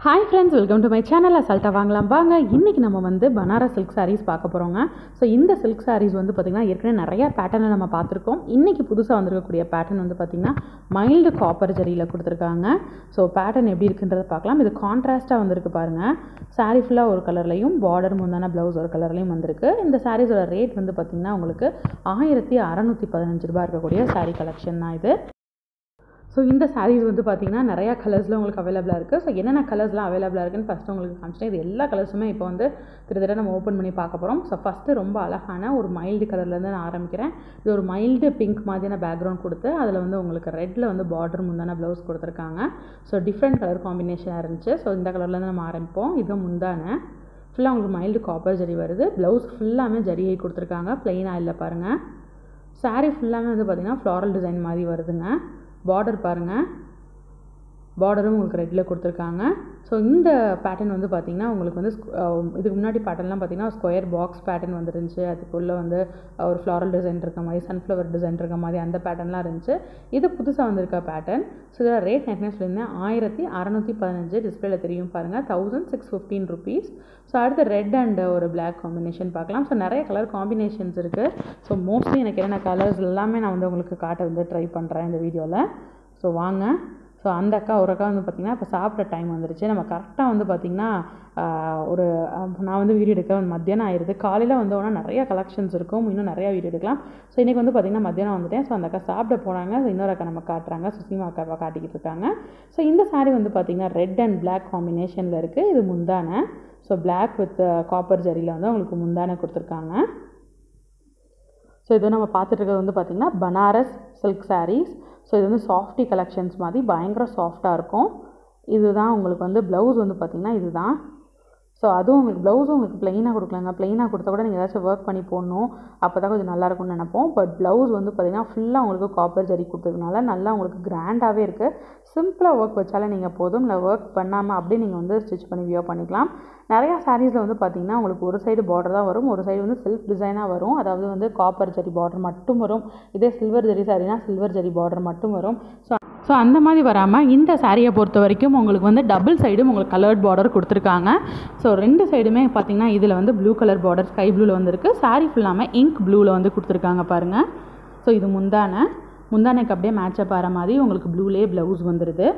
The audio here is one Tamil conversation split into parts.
hi friends welcome to my channel அசால்ட்டாக வாங்கலாம் வாங்க இன்றைக்கி நம்ம வந்து பனாரஸ் சில்க் sarees பார்க்க போகிறோங்க ஸோ இந்த சில்க் sarees வந்து பார்த்திங்கன்னா ஏற்கனவே நிறையா பேட்டர்னில் நம்ம பார்த்துருக்கோம் இன்றைக்கி புதுசாக வந்திருக்கக்கூடிய பேட்டர்ன் வந்து பார்த்திங்கன்னா மைல்டு காப்பர் ஜரியில் கொடுத்துருக்காங்க ஸோ பேட்டர்ன் எப்படி இருக்குன்றதை பார்க்கலாம் இது கான்ட்ராஸ்ட்டாக வந்திருக்கு பாருங்கள் saree ஃபுல்லாக ஒரு கலர்லையும் பார்டர் முந்தான ப்ளவுஸ் ஒரு கலர்லையும் வந்திருக்கு இந்த சாரீஸோட ரேட் வந்து பார்த்திங்கன்னா உங்களுக்கு ஆயிரத்தி அறநூற்றி பதினஞ்சு ரூபாய் இருக்கக்கூடிய saree கலெக்ஷன் தான் இது ஸோ இந்த sarees வந்து பார்த்தீங்கன்னா நிறையா கலர்ஸில் உங்களுக்கு அவைலபிளாக இருக்குது ஸோ என்னென்ன கலர்ஸ்லாம் அவைலபிளாக இருக்குன்னு ஃபஸ்ட்டு உங்களுக்கு காமிச்சிட்டேன் இது எல்லா கலர்ஸுமே இப்போ வந்து கிட்டத்தட்ட நம்ம ஓப்பன் பண்ணி பார்க்க போகிறோம் ஸோ ஃபஸ்ட்டு ரொம்ப அழகான ஒரு மைல்டு கலர்லேருந்து நான் ஆரம்பிக்கிறேன் இது ஒரு மைல்டு பிங்க் மாதிரியான பேக்ரவுண்ட் கொடுத்து அதில் வந்து உங்களுக்கு ரெட்டில் வந்து பார்டர் முந்தான ப்ளவுஸ் கொடுத்துருக்காங்க ஸோ டிஃப்ரெண்ட் கலர் காம்பினேஷனாக இருந்துச்சு ஸோ இந்த கலர்லேருந்து நம்ம ஆரம்பிப்போம் இது முந்தான ஃபுல்லாக உங்களுக்கு மைல்டு காப்பர் ஜரி வருது ப்ளவுஸ் ஃபுல்லாமே ஜரியை கொடுத்துருக்காங்க ப்ளெயினாக இல்லை பாருங்கள் saree ஃபுல்லாமே வந்து பார்த்திங்கன்னா ஃப்ளாரல் டிசைன் மாதிரி வருதுங்க பார்டர் பாருங்கள் பார்டரும் உங்களுக்கு ரெட்டில் கொடுத்துருக்காங்க ஸோ இந்த பேட்டர்ன் வந்து பார்த்திங்கன்னா உங்களுக்கு வந்து squ- அஹ் இதுக்கு முன்னாடி பேட்டர்ன்லாம் பார்த்திங்கன்னா ஸ்கொயர் பாக்ஸ் பேட்டர்ன் வந்துருந்துச்சு அதுக்குள்ளே வந்து ஒரு ஃப்ளாரல் டிசைன் இருக்க மாதிரி சன்ஃப்ளவர் டிசைன் இருக்க மாதிரி அந்த பேட்டர்ன்லாம் இருந்துச்சு இது புதுசாக வந்திருக்க பேட்டர்ன் ஸோ இதோட ரேட் நான் என்ன சொல்லியிருந்தேன் ஆயிரத்தி அறநூற்றி பதினஞ்சு டிஸ்பிளேல தெரியும் பாருங்கள் thousand six fifteen rupees so அடுத்து ரெட் அண்ட் ஒரு பிளாக் காம்பினேஷன் பார்க்கலாம் ஸோ நிறைய கலர் காம்பினேஷன்ஸ் இருக்குது ஸோ மோஸ்ட்லி எனக்கு என்னென்ன கலர்ஸ் எல்லாமே நான் வந்து உங்களுக்கு காட்ட வந்து ட்ரை பண்ணுறேன் இந்த வீடியோவில் ஸோ வாங்க ஸோ அந்த அக்கா ஒரு அக்கா வந்து பார்த்திங்கன்னா இப்போ சாப்பிட்ற டைம் வந்துருச்சு நம்ம கரெக்டாக வந்து பார்த்திங்கன்னா ஆஹ், ஒரு ஆஹ், நான் வந்து வீடியோ எடுக்க வந்து மத்தியானம் ஆயிடுது காலையில் வந்தோன்னா நிறைய கலெக்ஷன்ஸ் இருக்கும் இன்னும் நிறையா வீடியோ எடுக்கலாம் ஸோ இன்றைக்கி வந்து பார்த்திங்கன்னா மத்தியானம் வந்துட்டேன் ஸோ அந்த அக்கா சாப்பிட போனாங்க ஸோ இன்னொரு அக்கா நம்ம காட்டுறாங்க சுசிமா அக்காவை காட்டிக்கிட்டு இருக்காங்க ஸோ இந்த saree வந்து பார்த்திங்கன்னா ரெட் அண்ட் பிளாக் காம்பினேஷனில் இருக்குது இது முந்தான ஸோ Black வித் காப்பர் ஜரியில் வந்து உங்களுக்கு முந்தான கொடுத்துருக்காங்க ஸோ இது நம்ம பார்த்துட்டு இருக்கிறது வந்து பார்த்திங்கன்னா பனாரஸ் சில்க் sarees ஸோ இது வந்து சாஃப்டி கலெக்ஷன்ஸ் மாதிரி பயங்கர சாஃப்டாக இருக்கும் இதுதான் உங்களுக்கு வந்து ப்ளவுஸ் வந்து பார்த்திங்கன்னா இதுதான் ஸோ அதுவும் உங்களுக்கு ப்ளவுஸும் உங்களுக்கு ப்ளெயினாக கொடுக்கலாங்க ப்ளெயினாக கொடுத்தா கூட நீங்கள் ஏதாச்சும் ஒர்க் பண்ணி போடணும் அப்போ தான் கொஞ்சம் நல்லா இருக்கும்னு நினைப்போம் பட் ப்ளவுஸ் வந்து பார்த்திங்கன்னா ஃபுல்லாக உங்களுக்கு காப்பர் ஜரி கொடுத்ததுனால நல்லா உங்களுக்கு கிராண்டாகவே இருக்குது சிம்பிளாக ஒர்க் வச்சாலே நீங்கள் போதும் இல்லை ஒர்க் பண்ணாமல் அப்படியே நீங்கள் வந்து ஸ்டிச் பண்ணி வியோ பண்ணிக்கலாம் நிறையா சாரீஸில் வந்து பார்த்திங்கன்னா உங்களுக்கு ஒரு சைடு பார்டர் தான் வரும் ஒரு சைடு வந்து செல்ஃப் டிசைனாக வரும் அதாவது வந்து காப்பர் ஜரி பார்டர் மட்டும் வரும் இதே சில்வர் ஜரி சாரீனா சில்வர் ஜரி பார்டர் மட்டும் வரும் ஸோ ஸோ அந்த மாதிரி வராமல் இந்த சாரியை பொறுத்த வரைக்கும் உங்களுக்கு வந்து டபுள் சைடும் உங்களுக்கு கலர்ட் பார்டர் கொடுத்துருக்காங்க ஸோ ரெண்டு சைடுமே பார்த்தீங்கன்னா இதில் வந்து ப்ளூ கலர் பார்டர் ஸ்கை ப்ளூவில் வந்திருக்கு சாரீ ஃபுல்லாமல் இங்க் ப்ளூவில் வந்து கொடுத்துருக்காங்க பாருங்கள் ஸோ இது முந்தான முந்தானைக்கு அப்படியே மேட்சப் ஆகிற மாதிரி உங்களுக்கு ப்ளூலேயே ப்ளவுஸ் வந்துடுது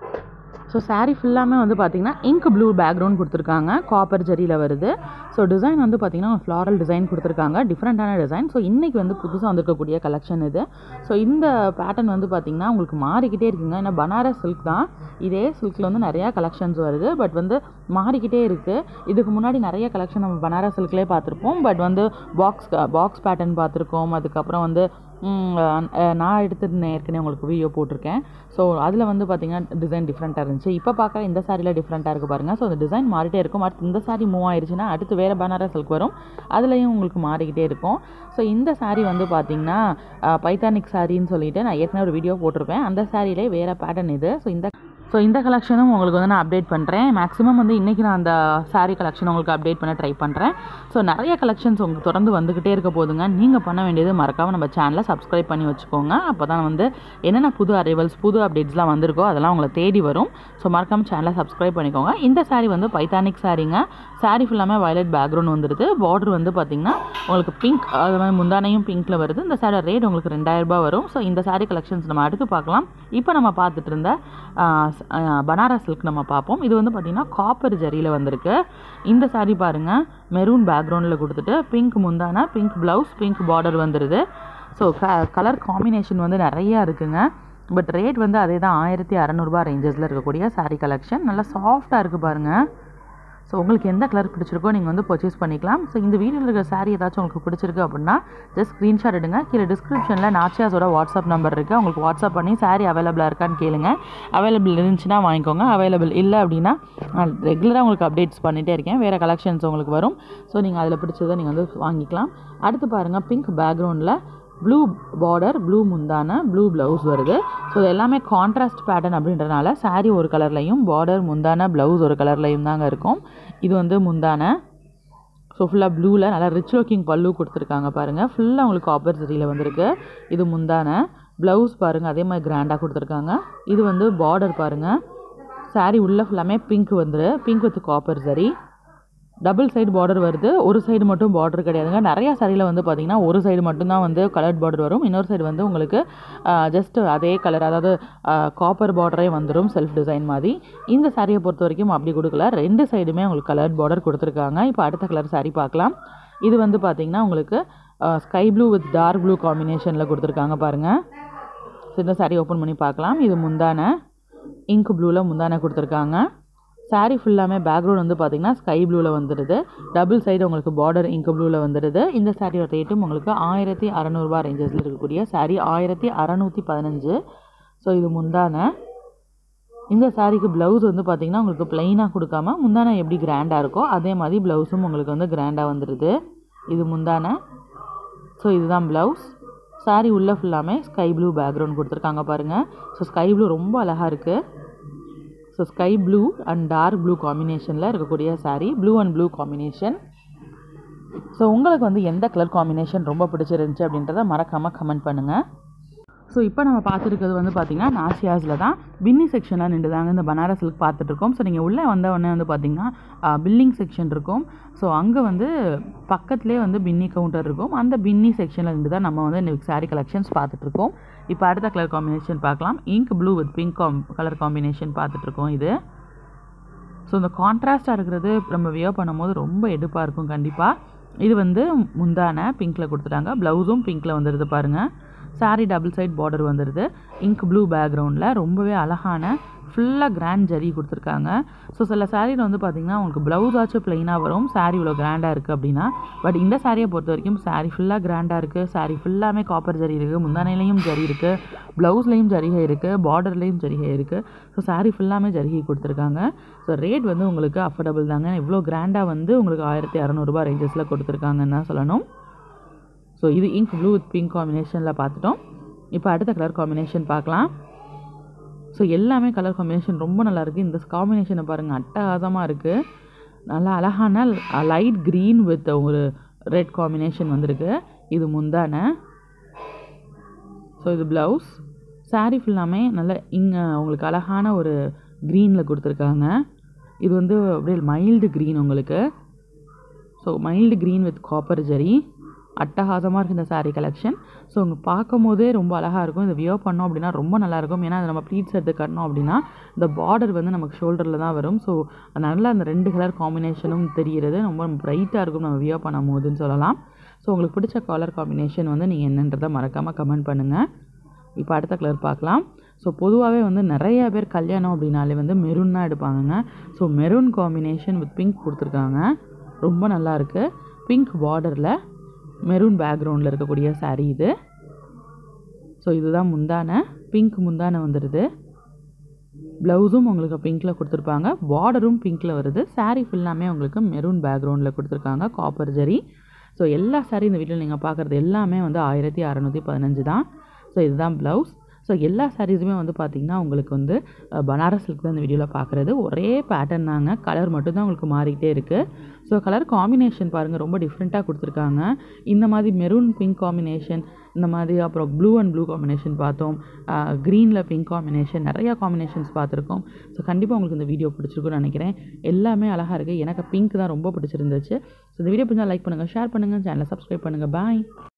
ஸோ saree ஃபுல்லாமே வந்து பார்த்திங்கன்னா இங்க் ப்ளூ பேக்ரவுண்ட் கொடுத்துருக்காங்க காப்பர் ஜரியில் வருது ஸோ டிசைன் வந்து பார்த்திங்கன்னா ஃப்ளாரல் டிசைன் கொடுத்துருக்காங்க டிஃப்ரெண்ட்டான டிசைன் ஸோ இன்றைக்கி வந்து புதுசாக வந்திருக்கக்கூடிய கலெக்ஷன் இது ஸோ இந்த பேட்டர்ன் வந்து பார்த்திங்கன்னா உங்களுக்கு மாறிக்கிட்டே இருக்குங்க ஏன்னா பனாரஸ் சில்க் தான் இதே சில்கில் வந்து நிறையா கலெக்ஷன்ஸ் வருது பட் வந்து மாறிக்கிட்டே இருக்குது இதுக்கு முன்னாடி நிறைய கலெக்ஷன் நம்ம பனாரஸ் சில்க்லேயே பார்த்துருப்போம் பட் வந்து பாக்ஸ் பாக்ஸ் பேட்டர்ன் பார்த்துருக்கோம் அதுக்கப்புறம் வந்து ம், அஹ், நான் எடுத்திருந்தேன் ஏற்கனவே உங்களுக்கு வீடியோ போட்டிருக்கேன் ஸோ அதில் வந்து பார்த்திங்கன்னா டிசைன் டிஃப்ரெண்ட்டாக இருந்துச்சு இப்போ பார்க்குற இந்த சாரியில் டிஃப்ரெண்ட்டாக இருக்குது பாருங்கள் ஸோ அந்த டிசைன் மாறிட்டே இருக்கும் அடுத்து இந்த சாரி மூவ் ஆயிடுச்சுன்னா அடுத்து வேறு பனாரஸ் சில்க் வரும் அதுலேயும் உங்களுக்கு மாறிக்கிட்டே இருக்கும் ஸோ இந்த saree வந்து பார்த்திங்கன்னா பைத்தானிக் சாரின்னு சொல்லிட்டு நான் ஏற்கனவே ஒரு வீடியோ போட்டிருப்பேன் அந்த சாரியிலே வேறு பேட்டர்ன் இது ஸோ இந்த ஸோ இந்த கலெக்ஷனும் உங்களுக்கு வந்து நான் அப்டேட் பண்ணுறேன் மேக்ஸிமம் வந்து இன்றைக்கி நான் அந்த saree கலெக்ஷன் உங்களுக்கு அப்டேட் பண்ண ட்ரை பண்ணுறேன் ஸோ நிறைய கலெக்ஷன்ஸ் உங்களுக்கு தொடர்ந்து வந்துக்கிட்டே இருக்க போதுங்க நீங்கள் பண்ண வேண்டியது மறக்காமல் நம்ம சேனலை சப்ஸ்கிரைப் பண்ணி வச்சுக்கோங்க அப்போ தான் வந்து என்னென்ன புது அரைவல்ஸ் புது அப்டேட்ஸ்லாம் வந்திருக்கோ அதெல்லாம் உங்களை தேடி வரும் ஸோ மறக்காமல் சேனலை சப்ஸ்கிரைப் பண்ணிக்கோங்க இந்த saree வந்து பைத்தானிக் சாரீங்க saree ஃபுல்லாமே வயலட் பேக்ரவுண்ட் வந்துடுது பார்டர் வந்து பார்த்திங்கன்னா உங்களுக்கு பிங்க் அது மாதிரி முந்தானையும் பிங்க்கில் வருது இந்த சாரி ரேட் உங்களுக்கு ரெண்டாயிரம் ரூபாய் வரும் ஸோ இந்த saree கலெக்ஷன்ஸ் நம்ம அடுத்து பார்க்கலாம் இப்போ நம்ம பார்த்துட்டு இருந்த ஆ, ஸ்- ஆ, பனாரஸ் சில்க் நம்ம பார்ப்போம் இது வந்து பார்த்திங்கன்னா காப்பர் ஜரியில் வந்திருக்கு இந்த saree பாருங்கள் மெரூன் பேக்ரவுண்டில் கொடுத்துட்டு பிங்க் முந்தான பிங்க் ப்ளவுஸ் பிங்க் பார்டர் வந்துடுது ஸோ க கலர் காம்பினேஷன் வந்து நிறையா இருக்குங்க பட் ரேட் வந்து அதே தான் ஆயிரத்தி அறநூறுபா ரேஞ்சஸில் இருக்கக்கூடிய saree கலெக்ஷன் நல்லா சாஃப்டாக இருக்குது பாருங்கள் ஸோ உங்களுக்கு எந்த கலர் பிடிச்சிருக்கோ நீங்கள் வந்து பர்ச்சேஸ் பண்ணிக்கலாம் ஸோ இந்த வீடியோவில் இருக்கிற saree ஏதாச்சும் உங்களுக்கு பிடிச்சிருக்கு அப்படின்னா ஜஸ்ட் ஸ்க்ரீன்ஷாட் எடுங்க கீழே டிஸ்கிரிப்ஷனில் நாச்சியாஸோட வாட்ஸ்அப் நம்பர் இருக்குது உங்களுக்கு வாட்ஸ்அப் பண்ணி saree அவைலபிளாக இருக்கான்னு கேளுங்க அவைலபிள் இருந்துச்சுன்னா வாங்கிக்கோங்க அவைலபிள் இல்லை அப்படின்னா நான் ரெகுலராக உங்களுக்கு அப்டேட்ஸ் பண்ணிகிட்டே இருக்கேன் வேறு கலெக்ஷன்ஸ் உங்களுக்கு வரும் ஸோ நீங்கள் அதில் பிடிச்சதை நீங்கள் வந்து வாங்கிக்கலாம் அடுத்து பாருங்கள் பிங்க் பேக்ரவுண்டில் ப்ளூ பார்டர் ப்ளூ முந்தான ப்ளூ ப்ளவுஸ் வருது ஸோ இது எல்லாமே கான்ட்ராஸ்ட் பேட்டர்ன் அப்படின்றனால saree ஒரு கலர்லையும் பார்டர் முந்தான ப்ளவுஸ் ஒரு கலர்லையும் தாங்க இருக்கும் இது வந்து முந்தான ஸோ ஃபுல்லாக ப்ளூவில் நல்லா ரிச் லுக்கிங் பல்லு கொடுத்துருக்காங்க பாருங்கள் ஃபுல்லாக உங்களுக்கு காப்பர் சரியில் வந்திருக்கு இது முந்தான ப்ளவுஸ் பாருங்கள் அதே மாதிரி கிராண்டாக கொடுத்துருக்காங்க இது வந்து பார்டர் பாருங்கள் saree உள்ளே ஃபுல்லாமே பிங்க் வந்துரு பிங்க் வித் காப்பர் சரி டபுள் சைடு பார்டர் வருது ஒரு சைடு மட்டும் பார்டர் கிடையாதுங்க நிறையா சாரியில் வந்து பார்த்திங்கன்னா ஒரு சைடு மட்டும்தான் வந்து கலர்ட் பார்டர் வரும் இன்னொரு சைடு வந்து உங்களுக்கு ஜஸ்ட் அதே கலர் அதாவது காப்பர் பார்டரே வந்துடும் செல்ஃப் டிசைன் மாதிரி இந்த சாரியை பொறுத்த வரைக்கும் அப்படி கொடுக்கல ரெண்டு சைடுமே உங்களுக்கு கலர்ட் பார்டர் கொடுத்துருக்காங்க இப்போ அடுத்த கலர் saree பார்க்கலாம் இது வந்து பார்த்திங்கன்னா உங்களுக்கு sky blue with dark blue காம்பினேஷனில் கொடுத்துருக்காங்க பாருங்கள் ஸோ இந்த saree ஓப்பன் பண்ணி பார்க்கலாம் இது முந்தான இங்க் ப்ளூவில் முந்தான கொடுத்துருக்காங்க saree ஃபுல்லாமே பேக்ரவுண்ட் வந்து பார்த்திங்கன்னா ஸ்கை ப்ளூவில் வந்துடுது டபுள் சைடு உங்களுக்கு பார்டர் இங்க் ப்ளூவில் வந்துடுது இந்த சாரியோட ரேட்டும் உங்களுக்கு ஆயிரத்தி அறநூறுபா ரேஞ்சஸில் இருக்கக்கூடிய saree ஆயிரத்தி அறநூற்றி பதினஞ்சு ஸோ இது முந்தான இந்த சாரீக்கு ப்ளவுஸ் வந்து பார்த்திங்கன்னா உங்களுக்கு ப்ளைனாக கொடுக்காம முந்தான எப்படி கிராண்டாக இருக்கோ அதே மாதிரி ப்ளவுஸும் உங்களுக்கு வந்து கிராண்டாக வந்துடுது இது முந்தான ஸோ இதுதான் ப்ளவுஸ் saree உள்ளே ஃபுல்லாமே ஸ்கை ப்ளூ பேக்ரவுண்ட் கொடுத்துருக்காங்க பாருங்கள் ஸோ ஸ்கை ப்ளூ ரொம்ப அழகாக இருக்குது so sky blue and dark blue காம்பினேஷனில் இருக்கக்கூடிய saree blue and blue combination so உங்களுக்கு வந்து எந்த கலர் காம்பினேஷன் ரொம்ப பிடிச்சிருந்துச்சு அப்படின்றத மறக்காமல் கமெண்ட் பண்ணுங்கள் ஸோ இப்போ நம்ம பார்த்துருக்கிறது வந்து பார்த்திங்கன்னா நாசியாஸில் தான் பின்னி செக்ஷனில் நின்று தாங்க இந்த பனாரஸ் சில்க் பார்த்துட்ருக்கோம் ஸோ நீங்கள் உள்ளே வந்த உடனே வந்து பார்த்திங்கன்னா பில்லிங் செக்ஷன் இருக்கும் ஸோ அங்கே வந்து பக்கத்துலேயே வந்து பின்னி கவுண்டர் இருக்கும் அந்த பின்னி செக்ஷனில் இருந்து தான் நம்ம வந்து இந்த சாரீ கலெக்ஷன்ஸ் பார்த்துட்ருக்கோம் இப்போ அடுத்த கலர் காம்பினேஷன் பார்க்கலாம் இங்க் ப்ளூ வித் பிங்க் காம் கலர் காம்பினேஷன் பார்த்துட்ருக்கோம் இது ஸோ இந்த கான்ட்ராஸ்ட்டாக இருக்கிறது நம்ம வியர் பண்ணும்போது ரொம்ப எடுப்பாக இருக்கும் கண்டிப்பாக இது வந்து முந்தான பிங்க்கில் கொடுத்துட்டாங்க ப்ளவுஸும் பிங்க்கில் வந்துடுது பாருங்கள் saree டபுள் சைட் பார்டர் வந்துடுது இங்க் ப்ளூ பேக்ரவுண்டில் ரொம்பவே அழகான ஃபுல்லாக கிராண்ட் ஜரி கொடுத்துருக்காங்க ஸோ சில சாரியில் வந்து பார்த்திங்கன்னா உங்களுக்கு ப்ளவுஸ் ஆச்சும் ப்ளைனாக வரும் saree இவ்வளோ கிராண்டாக இருக்குது அப்படின்னா பட் இந்த சாரியை பொறுத்த வரைக்கும் saree ஃபுல்லாக கிராண்டாக இருக்குது saree ஃபுல்லாமே காப்பர் ஜரி இருக்குது முந்தானையிலையும் ஜரி இருக்குது ப்ளவுஸ்லேயும் ஜரிகை இருக்குது பார்டர்லேயும் ஜரிகை இருக்குது ஸோ saree ஃபுல்லாமே ஜரிகை கொடுத்துருக்காங்க ஸோ ரேட் வந்து உங்களுக்கு அஃபோர்டபுள் தாங்க இவ்வளோ கிராண்டாக வந்து உங்களுக்கு ஆயிரத்தி இரநூறுபா ரேஞ்சஸில் கொடுத்துருக்காங்கன்னு தான் சொல்லணும் ஸோ இது இங்க் ப்ளூ வித் பிங்க் காம்பினேஷனில் பார்த்துட்டோம் இப்போ அடுத்த கலர் காம்பினேஷன் பார்க்கலாம் ஸோ எல்லாமே கலர் காம்பினேஷன் ரொம்ப நல்லா இருக்குது இந்த காம்பினேஷனை பாருங்கள் அட்டகாசமாக இருக்குது நல்லா அழகான லைட் க்ரீன் வித் ஒரு ரெட் காம்பினேஷன் வந்திருக்கு இது முந்தான ஸோ இது ப்ளவுஸ் saree ஃபுல்லாமே நல்ல இங்கே உங்களுக்கு அழகான ஒரு க்ரீனில் கொடுத்துருக்காங்க இது வந்து அப்படியே மைல்டு க்ரீன் உங்களுக்கு so mild green with copper zari அட்டகாசமாக இருக்குது இந்த saree கலெக்ஷன் ஸோ உங்க பார்க்கும் போதே ரொம்ப அழகாக இருக்கும் இதை வியர் பண்ணோம் அப்படின்னா ரொம்ப நல்லாயிருக்கும் ஏன்னா அதை நம்ம ப்ளீட்ஸ் எடுத்து கட்டணும் அப்படின்னா இந்த பார்டர் வந்து நமக்கு ஷோல்டரில் தான் வரும் ஸோ நல்லா அந்த ரெண்டு கலர் காம்பினேஷனும் தெரிகிறது ரொம்ப ப்ரைட்டாக இருக்கும் நம்ம வியர் பண்ணும் போதுன்னு சொல்லலாம் ஸோ உங்களுக்கு பிடிச்ச கலர் காம்பினேஷன் வந்து நீங்கள் என்னன்றதை மறக்காமல் கமெண்ட் பண்ணுங்கள் இப்போ அடுத்த கலர் பார்க்கலாம் ஸோ பொதுவாகவே வந்து நிறைய பேர் கல்யாணம் அப்படின்னாலே வந்து மெரூன் தான் எடுப்பாங்கங்க so maroon combination with pink கொடுத்துருக்காங்க ரொம்ப நல்லா இருக்குது பிங்க் பார்டரில் மெரூன் பேக்ரவுண்டில் இருக்கக்கூடிய saree இது ஸோ இதுதான் முந்தான பிங்க் முந்தான வந்துடுது ப்ளவுஸும் உங்களுக்கு பிங்க்கில் கொடுத்துருப்பாங்க பார்டரும் பிங்க்கில் வருது saree ஃபுல்லாமே உங்களுக்கு மெரூன் பேக்ரவுண்டில் கொடுத்துருக்காங்க காப்பர் ஜரி ஸோ எல்லா saree இந்த வீட்டில் நீங்கள் பார்க்குறது எல்லாமே வந்து ஆயிரத்தி அறநூற்றி பதினஞ்சு தான் ஸோ இதுதான் ப்ளவுஸ் ஸோ எல்லா சாரீஸுமே வந்து பார்த்திங்கன்னா உங்களுக்கு வந்து அஹ், பனாரஸ் சில்க் தான் இந்த வீடியோவில் பார்க்குறது ஒரே பேட்டர்ன் தாங்க கலர் மட்டும்தான் உங்களுக்கு மாறிக்கிட்டே இருக்குது ஸோ கலர் காம்பினேஷன் பாருங்கள் ரொம்ப டிஃப்ரெண்ட்டாக கொடுத்துருக்காங்க இந்த மாதிரி மெரூன் பிங்க் காம்பினேஷன் இந்த மாதிரி அப்புறம் ப்ளூ அண்ட் ப்ளூ காம்பினேஷன் பார்த்தோம் க்ரீனில் பிங்க் காம்பினேஷன் நிறையா காம்பினேஷன்ஸ் பார்த்துருக்கோம் ஸோ கண்டிப்பாக உங்களுக்கு இந்த வீடியோ பிடிச்சிருக்குன்னு நினைக்கிறேன் எல்லாமே அழகாக இருக்குது எனக்கு பிங்க் தான் ரொம்ப பிடிச்சிருந்துச்சு ஸோ இந்த வீடியோ பிடிச்சா லைக் பண்ணுங்கள் ஷேர் பண்ணுங்கள் சேனலை சப்ஸ்கிரைப் பண்ணுங்கள் பாய்